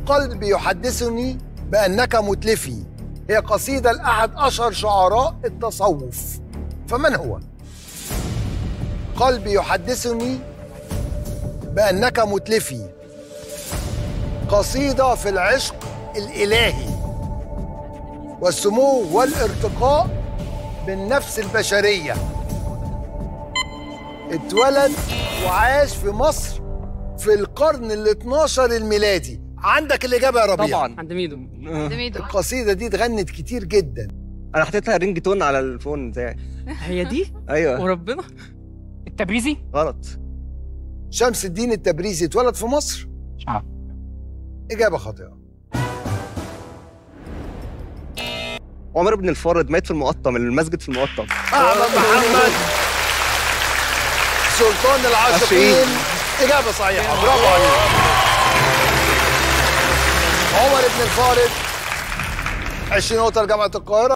قلب يحدثني بأنك متلفي هي قصيدة لأحد أشهر شعراء التصوف فمن هو؟ قلبي يحدثني بأنك متلفي قصيدة في العشق الإلهي والسمو والارتقاء بالنفس البشرية اتولد وعاش في مصر في القرن ال 12 الميلادي عندك الإجابة يا ربيع طبعا عند ميدو دميدو القصيدة دي اتغنت كتير جدا انا حطيت لها رينج تون على الفون بتاعي هي دي ايوه وربنا التبريزي غلط شمس الدين التبريزي اتولد في مصر مش عارف إجابة خاطئة عمر بن الفارض مات في المقطم المسجد في المقطم أحمد محمد سلطان العاشقين إجابة صحيحة برافو عليك عمر بن الفارض 20 نقطة لجامعة القاهرة